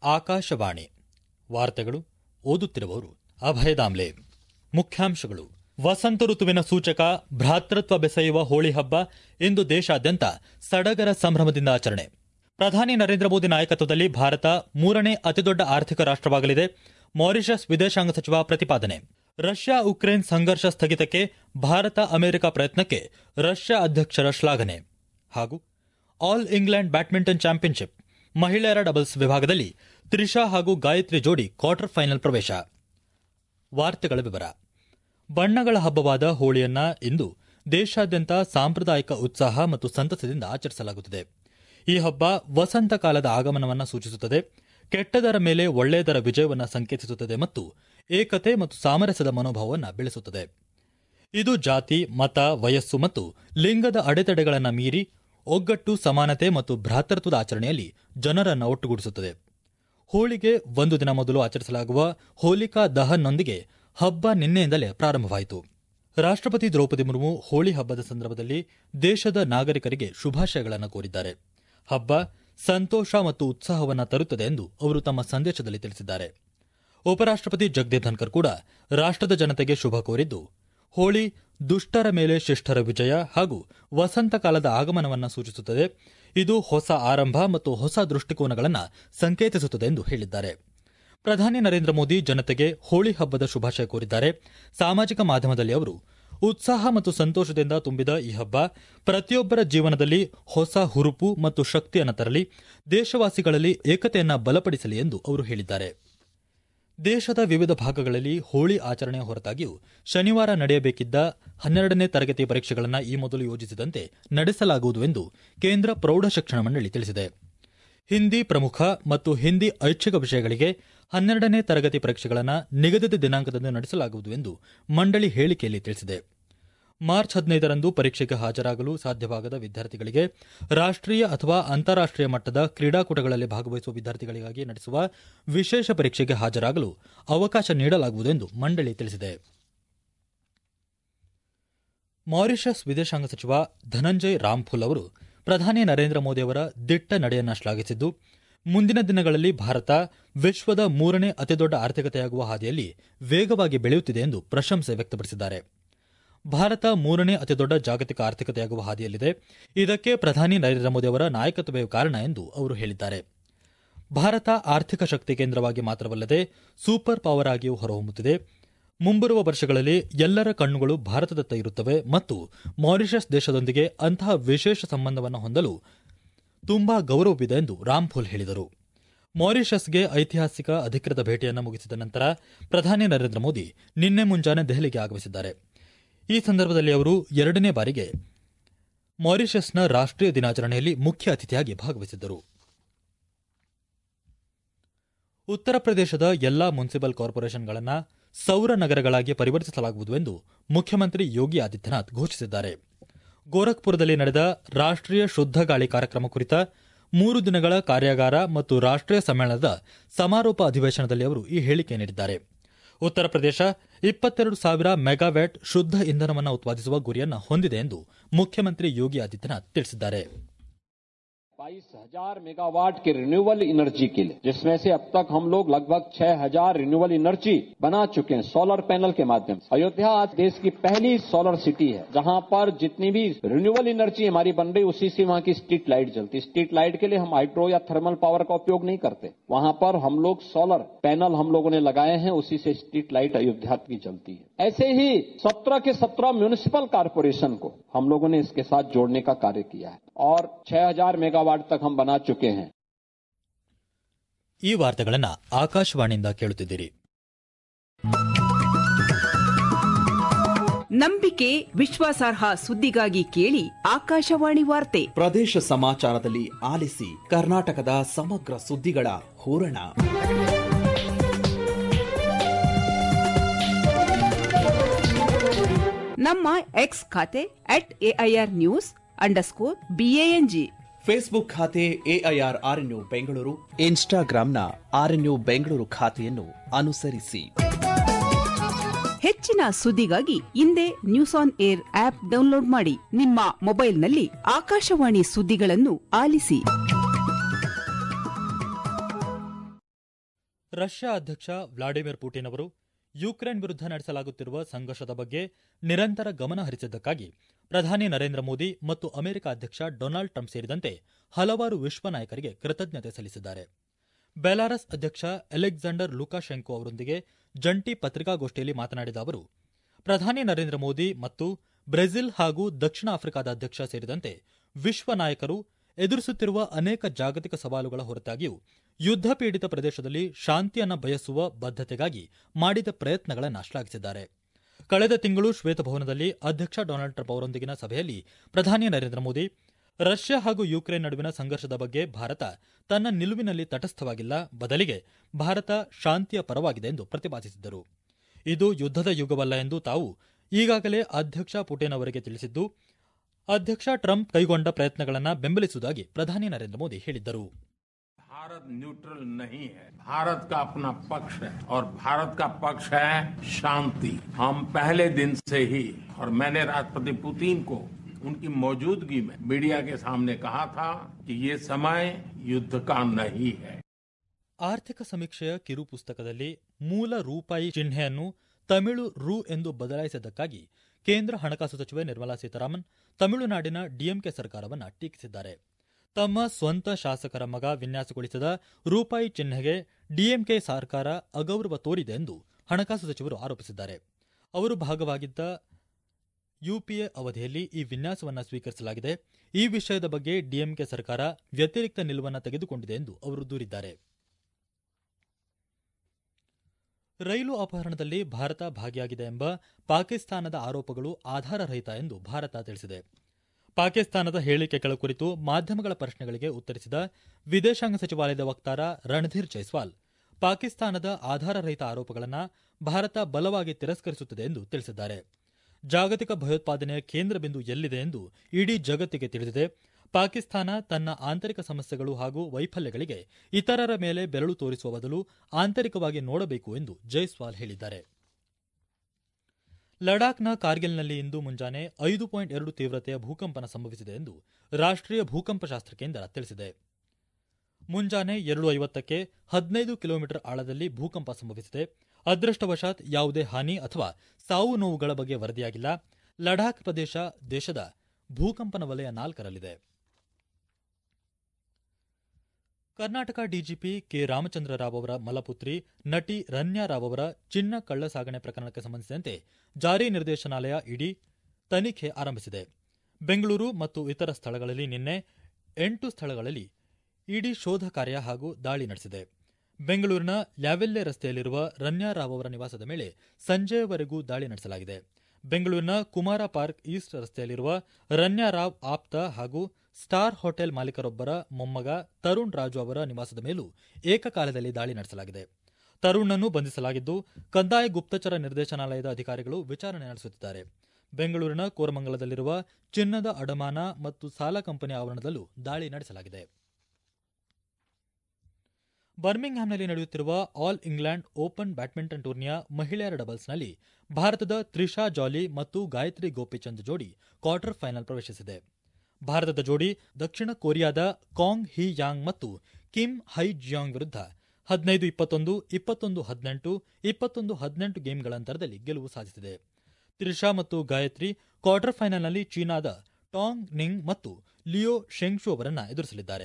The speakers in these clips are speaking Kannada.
ಆಕಾಶವಾಣಿ ವಾರ್ತೆಗಳು ಓದುತ್ತಿರುವವರು ಅಭಯ ದಾಮ್ಲೆ ಮುಖ್ಯಾಂಶಗಳು ವಸಂತ ಋತುವಿನ ಸೂಚಕ ಭ್ರಾತೃತ್ವ ಬೆಸೆಯುವ ಹೋಳಿ ಹಬ್ಬ ಇಂದು ದೇಶಾದ್ಯಂತ ಸಡಗರ ಸಂಭ್ರಮದಿಂದ ಆಚರಣೆ ಪ್ರಧಾನಿ ನರೇಂದ್ರ ಮೋದಿ ನಾಯಕತ್ವದಲ್ಲಿ ಭಾರತ ಮೂರನೇ ಅತಿದೊಡ್ಡ ಆರ್ಥಿಕ ರಾಷ್ಟವಾಗಲಿದೆ ಮಾರಿಷಸ್ ವಿದೇಶಾಂಗ ಸಚಿವ ಪ್ರತಿಪಾದನೆ ರಷ್ಯಾ ಉಕ್ರೇನ್ ಸಂಘರ್ಷ ಸ್ಥಗಿತಕ್ಕೆ ಭಾರತ ಅಮೆರಿಕ ಪ್ರಯತ್ನಕ್ಕೆ ರಷ್ಯಾ ಅಧ್ಯಕ್ಷರ ಶ್ಲಾಘನೆ ಹಾಗೂ ಆಲ್ ಇಂಗ್ಲೆಂಡ್ ಬ್ಯಾಡ್ಮಿಂಟನ್ ಚಾಂಪಿಯನ್ಶಿಪ್ ಮಹಿಳೆಯರ ಡಬಲ್ಸ್ ವಿಭಾಗದಲ್ಲಿ ತ್ರಿಷಾ ಹಾಗೂ ಗಾಯತ್ರಿ ಜೋಡಿ ಕ್ವಾರ್ಟರ್ ಫೈನಲ್ ಪ್ರವೇಶ ವಾರ್ತೆಗಳ ವಿವರ ಬಣ್ಣಗಳ ಹಬ್ಬವಾದ ಹೋಳಿಯನ್ನ ಇಂದು ದೇಶಾದ್ಯಂತ ಸಾಂಪ್ರದಾಯಿಕ ಉತ್ಸಾಹ ಮತ್ತು ಸಂತಸದಿಂದ ಆಚರಿಸಲಾಗುತ್ತಿದೆ ಈ ಹಬ್ಬ ವಸಂತ ಕಾಲದ ಆಗಮನವನ್ನು ಸೂಚಿಸುತ್ತದೆ ಕೆಟ್ಟದರ ಮೇಲೆ ಒಳ್ಳೆಯದರ ವಿಜಯವನ್ನು ಸಂಕೇತಿಸುತ್ತದೆ ಮತ್ತು ಏಕತೆ ಮತ್ತು ಸಾಮರಸ್ಯದ ಮನೋಭಾವವನ್ನು ಬೆಳೆಸುತ್ತದೆ ಇದು ಜಾತಿ ಮತ ವಯಸ್ಸು ಮತ್ತು ಲಿಂಗದ ಅಡೆತಡೆಗಳನ್ನು ಮೀರಿ ಒಗ್ಗಟ್ಟು ಸಮಾನತೆ ಮತ್ತು ಭ್ರಾತೃತ್ವದ ಆಚರಣೆಯಲ್ಲಿ ಜನರನ್ನು ಒಟ್ಟುಗೂಡಿಸುತ್ತದೆ ಹೋಳಿಗೆ ಒಂದು ದಿನ ಮೊದಲು ಆಚರಿಸಲಾಗುವ ಹೋಲಿಕಾ ದಹನ್ನೊಂದಿಗೆ ಹಬ್ಬ ನಿನ್ನೆಯಿಂದಲೇ ಪ್ರಾರಂಭವಾಯಿತು ರಾಷ್ಟ್ರಪತಿ ದ್ರೌಪದಿ ಮುರ್ಮು ಹೋಳಿ ಹಬ್ಬದ ಸಂದರ್ಭದಲ್ಲಿ ದೇಶದ ನಾಗರಿಕರಿಗೆ ಶುಭಾಶಯಗಳನ್ನು ಕೋರಿದ್ದಾರೆ ಹಬ್ಬ ಸಂತೋಷ ಮತ್ತು ಉತ್ಸಾಹವನ್ನು ತರುತ್ತದೆ ಎಂದು ಅವರು ತಮ್ಮ ಸಂದೇಶದಲ್ಲಿ ತಿಳಿಸಿದ್ದಾರೆ ಉಪರಾಷ್ಟ್ರಪತಿ ಜಗದೀಪ್ ಧನ್ಕರ್ ಕೂಡ ರಾಷ್ಟ್ರದ ಜನತೆಗೆ ಶುಭ ಕೋರಿದ್ದು ಹೋಳಿ ದುಷ್ಟರ ಮೇಲೆ ಶಿಷ್ಟರ ವಿಜಯ ಹಾಗೂ ವಸಂತ ಕಾಲದ ಆಗಮನವನ್ನು ಸೂಚಿಸುತ್ತದೆ ಇದು ಹೊಸ ಆರಂಭ ಮತ್ತು ಹೊಸ ದೃಷ್ಟಿಕೋನಗಳನ್ನು ಸಂಕೇತಿಸುತ್ತದೆ ಎಂದು ಹೇಳಿದ್ದಾರೆ ಪ್ರಧಾನಿ ನರೇಂದ್ರ ಮೋದಿ ಜನತೆಗೆ ಹೋಳಿ ಹಬ್ಬದ ಶುಭಾಶಯ ಕೋರಿದ್ದಾರೆ ಸಾಮಾಜಿಕ ಮಾಧ್ಯಮದಲ್ಲಿ ಅವರು ಉತ್ಸಾಹ ಮತ್ತು ಸಂತೋಷದಿಂದ ತುಂಬಿದ ಈ ಹಬ್ಬ ಪ್ರತಿಯೊಬ್ಬರ ಜೀವನದಲ್ಲಿ ಹೊಸ ಹುರುಪು ಮತ್ತು ಶಕ್ತಿಯನ್ನು ತರಲಿ ದೇಶವಾಸಿಗಳಲ್ಲಿ ಏಕತೆಯನ್ನು ಬಲಪಡಿಸಲಿ ಎಂದು ಅವರು ಹೇಳಿದ್ದಾರೆ ದೇಶದ ವಿವಿಧ ಭಾಗಗಳಲ್ಲಿ ಹೋಳಿ ಆಚರಣೆಯ ಹೊರತಾಗಿಯೂ ಶನಿವಾರ ನಡೆಯಬೇಕಿದ್ದ ಹನ್ನೆರಡನೇ ತರಗತಿ ಪರೀಕ್ಷೆಗಳನ್ನು ಈ ಮೊದಲು ಯೋಜಿಸಿದಂತೆ ನಡೆಸಲಾಗುವುದು ಎಂದು ಕೇಂದ್ರ ಪ್ರೌಢಶಿಕ್ಷಣ ಮಂಡಳಿ ತಿಳಿಸಿದೆ ಹಿಂದಿ ಪ್ರಮುಖ ಮತ್ತು ಹಿಂದಿ ಐಚ್ಛಿಕ ವಿಷಯಗಳಿಗೆ ಹನ್ನೆರಡನೇ ತರಗತಿ ಪರೀಕ್ಷೆಗಳನ್ನು ನಿಗದಿತ ದಿನಾಂಕದಂದು ನಡೆಸಲಾಗುವುದು ಎಂದು ಮಂಡಳಿ ಹೇಳಿಕೆಯಲ್ಲಿ ತಿಳಿಸಿದೆ ಮಾರ್ಚ್ ಹದಿನೈದರಂದು ಪರೀಕ್ಷೆಗೆ ಹಾಜರಾಗಲು ಸಾಧ್ಯವಾಗದ ವಿದ್ಯಾರ್ಥಿಗಳಿಗೆ ರಾಷ್ಟ್ರೀಯ ಅಥವಾ ಅಂತಾರಾಷ್ಟ್ರೀಯ ಮಟ್ಟದ ಕ್ರೀಡಾಕೂಟಗಳಲ್ಲಿ ಭಾಗವಹಿಸುವ ವಿದ್ಯಾರ್ಥಿಗಳಿಗಾಗಿ ನಡೆಸುವ ವಿಶೇಷ ಪರೀಕ್ಷೆಗೆ ಹಾಜರಾಗಲು ಅವಕಾಶ ನೀಡಲಾಗುವುದು ಎಂದು ಮಂಡಳಿ ತಿಳಿಸಿದೆ ಮಾರಿಷಸ್ ವಿದೇಶಾಂಗ ಸಚಿವ ಧನಂಜಯ್ ರಾಮ್ಫುಲ್ ಅವರು ಪ್ರಧಾನಿ ನರೇಂದ್ರ ಮೋದಿ ಅವರ ದಿಟ್ಟ ನಡೆಯನ್ನು ಶ್ಲಾಘಿಸಿದ್ದು ಮುಂದಿನ ದಿನಗಳಲ್ಲಿ ಭಾರತ ವಿಶ್ವದ ಮೂರನೇ ಅತಿದೊಡ್ಡ ಆರ್ಥಿಕತೆಯಾಗುವ ಹಾದಿಯಲ್ಲಿ ವೇಗವಾಗಿ ಬೆಳೆಯುತ್ತಿದೆ ಎಂದು ಪ್ರಶಂಸೆ ವ್ಯಕ್ತಪಡಿಸಿದ್ದಾರೆ ಭಾರತ ಮೂರನೇ ಅತಿದೊಡ್ಡ ಜಾಗತಿಕ ಆರ್ಥಿಕತೆಯಾಗುವ ಹಾದಿಯಲ್ಲಿದೆ ಇದಕ್ಕೆ ಪ್ರಧಾನಿ ನರೇಂದ್ರ ಮೋದಿ ಅವರ ನಾಯಕತ್ವವೇ ಕಾರಣ ಎಂದು ಅವರು ಹೇಳಿದ್ದಾರೆ ಭಾರತ ಆರ್ಥಿಕ ಶಕ್ತಿ ಕೇಂದ್ರವಾಗಿ ಮಾತ್ರವಲ್ಲದೆ ಸೂಪರ್ ಪವರ್ ಆಗಿಯೂ ಹೊರಹೊಮ್ಮುತ್ತಿದೆ ಮುಂಬರುವ ವರ್ಷಗಳಲ್ಲಿ ಎಲ್ಲರ ಕಣ್ಣುಗಳು ಭಾರತದತ್ತ ಇರುತ್ತವೆ ಮತ್ತು ಮಾರಿಷಸ್ ದೇಶದೊಂದಿಗೆ ಅಂತಹ ವಿಶೇಷ ಸಂಬಂಧವನ್ನು ಹೊಂದಲು ತುಂಬಾ ಗೌರವವಿದೆ ಎಂದು ರಾಮ್ಫುಲ್ ಹೇಳಿದರು ಮಾರಿಷಸ್ಗೆ ಐತಿಹಾಸಿಕ ಅಧಿಕೃತ ಭೇಟಿಯನ್ನು ಮುಗಿಸಿದ ನಂತರ ಪ್ರಧಾನಿ ನರೇಂದ್ರ ಮೋದಿ ನಿನ್ನೆ ಮುಂಜಾನೆ ದೆಹಲಿಗೆ ಆಗಮಿಸಿದ್ದಾರೆ ಈ ಸಂದರ್ಭದಲ್ಲಿ ಅವರು ಎರಡನೇ ಬಾರಿಗೆ ಮಾರಿಷಸ್ನ ರಾಷ್ಟ್ರೀಯ ದಿನಾಚರಣೆಯಲ್ಲಿ ಮುಖ್ಯ ಅತಿಥಿಯಾಗಿ ಭಾಗವಹಿಸಿದ್ದರು ಉತ್ತರ ಪ್ರದೇಶದ ಎಲ್ಲಾ ಮುನ್ಸಿಪಲ್ ಕಾರ್ಪೊರೇಷನ್ಗಳನ್ನು ಸೌರ ನಗರಗಳಾಗಿ ಪರಿವರ್ತಿಸಲಾಗುವುದು ಎಂದು ಮುಖ್ಯಮಂತ್ರಿ ಯೋಗಿ ಆದಿತ್ಯನಾಥ್ ಘೋಷಿಸಿದ್ದಾರೆ ಗೋರಖ್ಪುರದಲ್ಲಿ ನಡೆದ ರಾಷ್ಟ್ರೀಯ ಶುದ್ಧ ಗಾಳಿ ಕಾರ್ಯಕ್ರಮ ಕುರಿತ ಮೂರು ದಿನಗಳ ಕಾರ್ಯಾಗಾರ ಮತ್ತು ರಾಷ್ಟ್ರೀಯ ಸಮ್ಮೇಳನದ ಸಮಾರೋಪ ಅಧಿವೇಶನದಲ್ಲಿ ಅವರು ಈ ಹೇಳಿಕೆ ನೀಡಿದ್ದಾರೆ ಉತ್ತರ ಪ್ರದೇಶ ಇಪ್ಪತ್ತೆರಡು ಸಾವಿರ ಮೆಗಾವ್ಯಾಟ್ ಶುದ್ಧ ಇಂಧನವನ್ನು ಉತ್ಪಾದಿಸುವ ಗುರಿಯನ್ನು ಹೊಂದಿದೆ ಎಂದು ಮುಖ್ಯಮಂತ್ರಿ ಯೋಗಿ ಆದಿತ್ಯನಾಥ್ ತಿಳಿಸಿದ್ದಾರೆ बाईस हजार मेगावाट के रिन्यूएबल एनर्जी के लिए जिसमें से अब तक हम लोग लगभग छह हजार रिन्यूएबल एनर्जी बना चुके हैं सोलर पैनल के माध्यम से अयोध्या आज देश की पहली सोलर सिटी है जहां पर जितनी भी रिन्यूएबल एनर्जी हमारी बन रही उसी से वहां की स्ट्रीट लाइट जलती है स्ट्रीट लाइट के लिए हम हाइड्रो या थर्मल पावर का उपयोग नहीं करते वहां पर हम लोग सोलर पैनल हम लोगों ने लगाए हैं उसी से स्ट्रीट लाइट अयोध्या की जलती है ऐसे ही सत्रह के सत्रह म्यूनिसिपल कारपोरेशन को हम लोगों ने इसके साथ जोड़ने का कार्य किया है और छह हजार मेगावाट तक हम बना चुके हैं ಈ ವಾರ್ತೆಗಳನ್ನು ಆಕಾಶವಾಣಿಯಿಂದ ಕೇಳುತ್ತಿದ್ದೀರಿ ನಂಬಿಕೆ ವಿಶ್ವಾಸಾರ್ಹ ಸುದ್ದಿಗಾಗಿ ಕೇಳಿ ಆಕಾಶವಾಣಿ ವಾರ್ತೆ ಪ್ರದೇಶ ಸಮಾಚಾರದಲ್ಲಿ ಆಲಿಸಿ ಕರ್ನಾಟಕದ ಸಮಗ್ರ ಸುದ್ದಿಗಳ ಹೂರಣ ನಮ್ಮ ಎಕ್ಸ್ ಖಾತೆ at AIR news underscore B A N G Facebook ಖಾತೆ ಎಐಆರ್ ಆರ್ಎನ್ಯು ಬೆಂಗಳೂರು ಇನ್ಸ್ಟಾಗ್ರಾಂನ ಆರ್ಎನ್ಯು ಬೆಂಗಳೂರು ಖಾತೆಯನ್ನು ಅನುಸರಿಸಿ ಹೆಚ್ಚಿನ ಸುದ್ದಿಗಾಗಿ ಹಿಂದೆ news on air app download ಮಾಡಿ ನಿಮ್ಮ ಮೊಬೈಲ್ನಲ್ಲಿ ಆಕಾಶವಾಣಿ ಸುದ್ದಿಗಳನ್ನು ಆಲಿಸಿ ರಷ್ಯಾ ಅಧ್ಯಕ್ಷ ವ್ಲಾಡಿಮಿರ್ ಪುಟಿನ್ ಅವರು ಯುಕ್ರೇನ್ ವಿರುದ್ಧ ನಡೆಸಲಾಗುತ್ತಿರುವ ಸಂಘರ್ಷದ ಬಗ್ಗೆ ನಿರಂತರ ಗಮನ ಹರಿಸಿದ್ದಕ್ಕಾಗಿ ಪ್ರಧಾನಿ ನರೇಂದ್ರ ಮೋದಿ ಮತ್ತು ಅಮೆರಿಕ ಅಧ್ಯಕ್ಷ ಡೊನಾಲ್ಡ್ ಟ್ರಂಪ್ ಸೇರಿದಂತೆ ಹಲವಾರು ವಿಶ್ವ ನಾಯಕರಿಗೆ ಕೃತಜ್ಞತೆ ಸಲ್ಲಿಸಿದ್ದಾರೆ ಬೆಲಾರಸ್ ಅಧ್ಯಕ್ಷ ಅಲೆಕ್ಸಾಂಡರ್ ಲುಕಾಶೆಂಕೋ ಅವರೊಂದಿಗೆ ಜಂಟಿ ಪತ್ರಿಕಾಗೋಷ್ಠಿಯಲ್ಲಿ ಮಾತನಾಡಿದ ಅವರು ಪ್ರಧಾನಿ ನರೇಂದ್ರ ಮೋದಿ ಮತ್ತು ಬ್ರೆಜಿಲ್ ಹಾಗೂ ದಕ್ಷಿಣ ಆಫ್ರಿಕಾದ ಅಧ್ಯಕ್ಷ ಸೇರಿದಂತೆ ವಿಶ್ವ ನಾಯಕರು ಎದುರಿಸುತ್ತಿರುವ ಅನೇಕ ಜಾಗತಿಕ ಸವಾಲುಗಳ ಹೊರತಾಗಿಯೂ ಯುದ್ಧ ಪೀಡಿತ ಪ್ರದೇಶದಲ್ಲಿ ಶಾಂತಿಯನ್ನ ಬಯಸುವ ಬದ್ಧತೆಗಾಗಿ ಮಾಡಿದ ಪ್ರಯತ್ನಗಳನ್ನು ಶ್ಲಾಘಿಸಿದ್ದಾರೆ ಕಳೆದ ತಿಂಗಳು ಶ್ವೇತಭವನದಲ್ಲಿ ಅಧ್ಯಕ್ಷ ಡೊನಾಲ್ಡ್ ಟ್ರಂಪ್ ಅವರೊಂದಿಗಿನ ಸಭೆಯಲ್ಲಿ ಪ್ರಧಾನಿ ನರೇಂದ್ರ ಮೋದಿ ರಷ್ಯಾ ಹಾಗೂ ಯುಕ್ರೇನ್ ನಡುವಿನ ಸಂಘರ್ಷದ ಬಗ್ಗೆ ಭಾರತ ತನ್ನ ನಿಲುವಿನಲ್ಲಿ ತಟಸ್ಥವಾಗಿಲ್ಲ ಬದಲಿಗೆ ಭಾರತ ಶಾಂತಿಯ ಪರವಾಗಿದೆ ಎಂದು ಪ್ರತಿಪಾದಿಸಿದ್ದರು ಇದು ಯುದ್ಧದ ಯುಗವಲ್ಲ ಎಂದು ತಾವು ಈಗಾಗಲೇ ಅಧ್ಯಕ್ಷ ಪುಟಿನ್ ಅವರಿಗೆ ತಿಳಿಸಿದ್ದು ಅಧ್ಯಕ್ಷ ಟ್ರಂಪ್ ಕೈಗೊಂಡ ಪ್ರಯತ್ನಗಳನ್ನು ಬೆಂಬಲಿಸುವುದಾಗಿ ಪ್ರಧಾನಿ ನರೇಂದ್ರ ಮೋದಿ ಹೇಳಿದ್ದರು भारत न्यूट्रल नहीं है भारत का अपना पक्ष है और भारत का पक्ष है शांति हम पहले दिन से ही और मैंने राष्ट्रपति पुतिन को उनकी मौजूदगी में मीडिया के सामने कहा था कि ये समय युद्ध का नहीं है ಆರ್ಥಿಕ ಸಮೀಕ್ಷೆಯ ಕಿರು ಪುಸ್ತಕದಲ್ಲಿ ಮೂಲ ರೂಪಾಯಿ ಚಿಹ್ನೆಯನ್ನು ತಮಿಳು ರು ಎಂದು ಬದಲಾಯಿಸಿದ್ದಕ್ಕಾಗಿ ಕೇಂದ್ರ ಹಣಕಾಸು ಸಚಿವೆ ನಿರ್ಮಲಾ ಸೀತಾರಾಮನ್ ತಮಿಳುನಾಡಿನ ಡಿಎಂಕೆ ಸರ್ಕಾರವನ್ನು ಟೀಕಿಸಿದ್ದಾರೆ ತಮ್ಮ ಸ್ವಂತ ಶಾಸಕರ ಮಗ ವಿನ್ಯಾಸಗೊಳಿಸಿದ ರೂಪಾಯಿ ಚಿಹ್ನೆಗೆ ಡಿಎಂಕೆ ಸರ್ಕಾರ ಅಗೌರವ ತೋರಿದೆ ಎಂದು ಹಣಕಾಸು ಸಚಿವರು ಆರೋಪಿಸಿದ್ದಾರೆ ಅವರು ಭಾಗವಾಗಿದ್ದ ಯುಪಿಎ ಅವಧಿಯಲ್ಲಿ ಈ ವಿನ್ಯಾಸವನ್ನು ಸ್ವೀಕರಿಸಲಾಗಿದೆ ಈ ವಿಷಯದ ಬಗ್ಗೆ ಡಿಎಂಕೆ ಸರ್ಕಾರ ವ್ಯತಿರಿಕ್ತ ನಿಲುವನ್ನು ತೆಗೆದುಕೊಂಡಿದೆ ಎಂದು ಅವರು ದೂರಿದ್ದಾರೆ ರೈಲು ಅಪಹರಣದಲ್ಲಿ ಭಾರತ ಭಾಗಿಯಾಗಿದೆ ಎಂಬ ಪಾಕಿಸ್ತಾನದ ಆರೋಪಗಳು ಆಧಾರರಹಿತ ಎಂದು ಭಾರತ ತಿಳಿಸಿದೆ ಪಾಕಿಸ್ತಾನದ ಹೇಳಿಕೆಗಳ ಕುರಿತು ಮಾಧ್ಯಮಗಳ ಪ್ರಶ್ನೆಗಳಿಗೆ ಉತ್ತರಿಸಿದ ವಿದೇಶಾಂಗ ಸಚಿವಾಲಯದ ವಕ್ತಾರ ರಣಧೀರ್ ಜೈಸ್ವಾಲ್ ಪಾಕಿಸ್ತಾನದ ಆಧಾರರಹಿತ ಆರೋಪಗಳನ್ನು ಭಾರತ ಬಲವಾಗಿ ತಿರಸ್ಕರಿಸುತ್ತದೆ ಎಂದು ತಿಳಿಸಿದ್ದಾರೆ ಜಾಗತಿಕ ಭಯೋತ್ಪಾದನೆಯ ಕೇಂದ್ರ ಬಿಂದು ಎಲ್ಲಿದೆ ಎಂದು ಇಡೀ ಜಗತ್ತಿಗೆ ತಿಳಿದಿದೆ ಪಾಕಿಸ್ತಾನ ತನ್ನ ಆಂತರಿಕ ಸಮಸ್ಯೆಗಳು ಹಾಗೂ ವೈಫಲ್ಯಗಳಿಗೆ ಇತರರ ಮೇಲೆ ಬೆರಳು ತೋರಿಸುವ ಬದಲು ಆಂತರಿಕವಾಗಿ ನೋಡಬೇಕು ಎಂದು ಜೈಸ್ವಾಲ್ ಹೇಳಿದ್ದಾರೆ ಲಡಾಖ್ನ ಕಾರ್ಗಿಲ್ನಲ್ಲಿ ಇಂದು ಮುಂಜಾನೆ ಐದು ಪಾಯಿಂಟ್ ಎರಡು ತೀವ್ರತೆಯ ಭೂಕಂಪನ ಸಂಭವಿಸಿದೆ ಎಂದು ರಾಷ್ಟ್ರೀಯ ಭೂಕಂಪ ಶಾಸ್ತ್ರ ಕೇಂದ್ರ ತಿಳಿಸಿದೆ ಮುಂಜಾನೆ ಎರಡು ಐವತ್ತಕ್ಕೆ ಹದಿನೈದು ಕಿಲೋಮೀಟರ್ ಆಳದಲ್ಲಿ ಭೂಕಂಪ ಸಂಭವಿಸಿದೆ ಅದೃಷ್ಟವಶಾತ್ ಯಾವುದೇ ಹಾನಿ ಅಥವಾ ಸಾವು ನೋವುಗಳ ಬಗ್ಗೆ ವರದಿಯಾಗಿಲ್ಲ ಲಡಾಖ್ ಪ್ರದೇಶ ದೇಶದ ಭೂಕಂಪನ ವಲಯ ನಾಲ್ಕರಲ್ಲಿದೆ ಕರ್ನಾಟಕ ಡಿಜಿಪಿ ಕೆ ರಾಮಚಂದ್ರ ರಾವ್ ಅವರ ಮಲಪುತ್ರಿ ನಟಿ ರನ್ಯಾ ರಾವ್ ಅವರ ಚಿನ್ನ ಕಳ್ಳ ಸಾಗಣೆ ಪ್ರಕರಣಕ್ಕೆ ಸಂಬಂಧಿಸಿದಂತೆ ಜಾರಿ ನಿರ್ದೇಶನಾಲಯ ಇಡಿ ತನಿಖೆ ಆರಂಭಿಸಿದೆ ಬೆಂಗಳೂರು ಮತ್ತು ಇತರ ಸ್ಥಳಗಳಲ್ಲಿ ನಿನ್ನೆ ಎಂಟು ಸ್ಥಳಗಳಲ್ಲಿ ಇಡಿ ಶೋಧ ಕಾರ್ಯ ಹಾಗೂ ದಾಳಿ ನಡೆಸಿದೆ ಬೆಂಗಳೂರಿನ ಲ್ಯಾವೆಲ್ಲೆ ರಸ್ತೆಯಲ್ಲಿರುವ ರನ್ಯಾ ರಾವ್ ಅವರ ನಿವಾಸದ ಮೇಲೆ ಸಂಜೆಯವರೆಗೂ ದಾಳಿ ನಡೆಸಲಾಗಿದೆ ಬೆಂಗಳೂರಿನ ಕುಮಾರ ಪಾರ್ಕ್ ಈಸ್ಟ್ ರಸ್ತೆಯಲ್ಲಿರುವ ರನ್ಯಾ ರಾವ್ ಆಪ್ತ ಹಾಗೂ ಸ್ಟಾರ್ ಹೋಟೆಲ್ ಮಾಲೀಕರೊಬ್ಬರ ಮೊಮ್ಮಗ ತರುಣ್ ರಾಜು ಅವರ ನಿವಾಸದ ಮೇಲೂ ಏಕಕಾಲದಲ್ಲಿ ದಾಳಿ ನಡೆಸಲಾಗಿದೆ ತರುಣ್ನನ್ನು ಬಂಧಿಸಲಾಗಿದ್ದು ಕಂದಾಯ ಗುಪ್ತಚರ ನಿರ್ದೇಶನಾಲಯದ ಅಧಿಕಾರಿಗಳು ವಿಚಾರಣೆ ನಡೆಸುತ್ತಿದ್ದಾರೆ ಬೆಂಗಳೂರಿನ ಕೋರಮಂಗಲದಲ್ಲಿರುವ ಚಿನ್ನದ ಅಡಮಾನ ಮತ್ತು ಸಾಲ ಕಂಪನಿ ಆವರಣದಲ್ಲೂ ದಾಳಿ ನಡೆಸಲಾಗಿದೆ ಬರ್ಮಿಂಗ್ಹ್ಯಾಮ್ನಲ್ಲಿ ನಡೆಯುತ್ತಿರುವ ಆಲ್ ಇಂಗ್ಲೆಂಡ್ ಓಪನ್ ಬ್ಯಾಡ್ಮಿಂಟನ್ ಟೂರ್ನಿಯ ಮಹಿಳೆಯರ ಡಬಲ್ಸ್ನಲ್ಲಿ ಭಾರತದ ತ್ರಿಷಾ ಜಾಲಿ ಮತ್ತು ಗಾಯತ್ರಿ ಗೋಪಿಚಂದ್ ಜೋಡಿ ಕ್ವಾರ್ಟರ್ ಫೈನಲ್ ಪ್ರವೇಶಿಸಿದೆ ಭಾರತದ ಜೋಡಿ ದಕ್ಷಿಣ ಕೊರಿಯಾದ ಕಾಂಗ್ ಹಿ ಯಾಂಗ್ ಮತ್ತು ಕಿಮ್ ಹೈ ಜಿಯಾಂಗ್ ವಿರುದ್ಧ ಹದಿನೈದು ಇಪ್ಪತ್ತೊಂದು ಇಪ್ಪತ್ತೊಂದು ಹದಿನೆಂಟು ಇಪ್ಪತ್ತೊಂದು ಹದಿನೆಂಟು ಗೇಮ್ಗಳ ಅಂತರದಲ್ಲಿ ಗೆಲುವು ಸಾಧಿಸಿದೆ ತ್ರಿಷಾ ಮತ್ತು ಗಾಯತ್ರಿ ಕ್ವಾರ್ಟರ್ ಫೈನಲ್ನಲ್ಲಿ ಚೀನಾದ ಟಾಂಗ್ ನಿಂಗ್ ಮತ್ತು ಲಿಯೋ ಶೆಂಗ್ಶು ಅವರನ್ನ ಎದುರಿಸಲಿದ್ದಾರೆ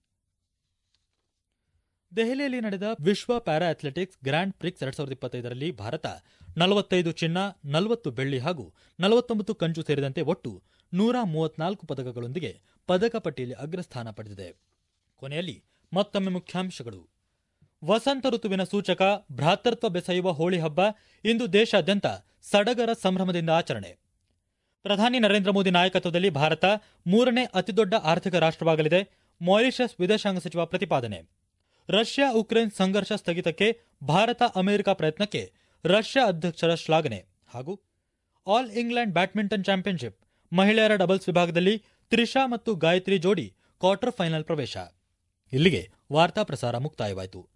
ದೆಹಲಿಯಲ್ಲಿ ನಡೆದ ವಿಶ್ವ ಪ್ಯಾರಾ ಅಥ್ಲೆಟಿಕ್ಸ್ ಗ್ರ್ಯಾಂಡ್ ಪ್ರಿಕ್ಸ್ ಎರಡ್ ಸಾವಿರದ ಇಪ್ಪತ್ತೈದರಲ್ಲಿ ಭಾರತ ನಲವತ್ತೈದು ಚಿನ್ನ ನಲವತ್ತು ಬೆಳ್ಳಿ ಹಾಗೂ ನಲವತ್ತೊಂಬತ್ತು ಕಂಚು ಸೇರಿದಂತೆ ಒಟ್ಟು ನೂರ ಮೂವತ್ನಾಲ್ಕು ಪದಕಗಳೊಂದಿಗೆ ಪದಕ ಪಟ್ಟಿಯಲ್ಲಿ ಅಗ್ರಸ್ಥಾನ ಪಡೆದಿದೆ ಕೊನೆಯಲ್ಲಿ ಮತ್ತೊಮ್ಮೆ ಮುಖ್ಯಾಂಶಗಳು ವಸಂತ ಋತುವಿನ ಸೂಚಕ ಭ್ರಾತೃತ್ವ ಬೆಸೆಯುವ ಹೋಳಿ ಹಬ್ಬ ಇಂದು ದೇಶಾದ್ಯಂತ ಸಡಗರ ಸಂಭ್ರಮದಿಂದ ಆಚರಣೆ ಪ್ರಧಾನಿ ನರೇಂದ್ರ ಮೋದಿ ನಾಯಕತ್ವದಲ್ಲಿ ಭಾರತ ಮೂರನೇ ಅತಿದೊಡ್ಡ ಆರ್ಥಿಕ ರಾಷ್ಟ್ರವಾಗಲಿದೆ ಮಾರಿಷಸ್ ವಿದೇಶಾಂಗ ಸಚಿವ ಪ್ರತಿಪಾದನೆ ರಷ್ಯಾ ಉಕ್ರೇನ್ ಸಂಘರ್ಷ ಸ್ಥಗಿತಕ್ಕೆ ಭಾರತ ಅಮೆರಿಕ ಪ್ರಯತ್ನಕ್ಕೆ ರಷ್ಯಾ ಅಧ್ಯಕ್ಷರ ಶ್ಲಾಘನೆ ಹಾಗೂ ಆಲ್ ಇಂಗ್ಲೆಂಡ್ ಬ್ಯಾಡ್ಮಿಂಟನ್ ಚಾಂಪಿಯನ್ಶಿಪ್ ಮಹಿಳೆಯರ ಡಬಲ್ಸ್ ವಿಭಾಗದಲ್ಲಿ ತ್ರಿಷಾ ಮತ್ತು ಗಾಯತ್ರಿ ಜೋಡಿ ಕ್ವಾರ್ಟರ್ ಫೈನಲ್ ಪ್ರವೇಶ ಇಲ್ಲಿಗೆ ವಾರ್ತಾ ಪ್ರಸಾರ ಮುಕ್ತಾಯವಾಯಿತು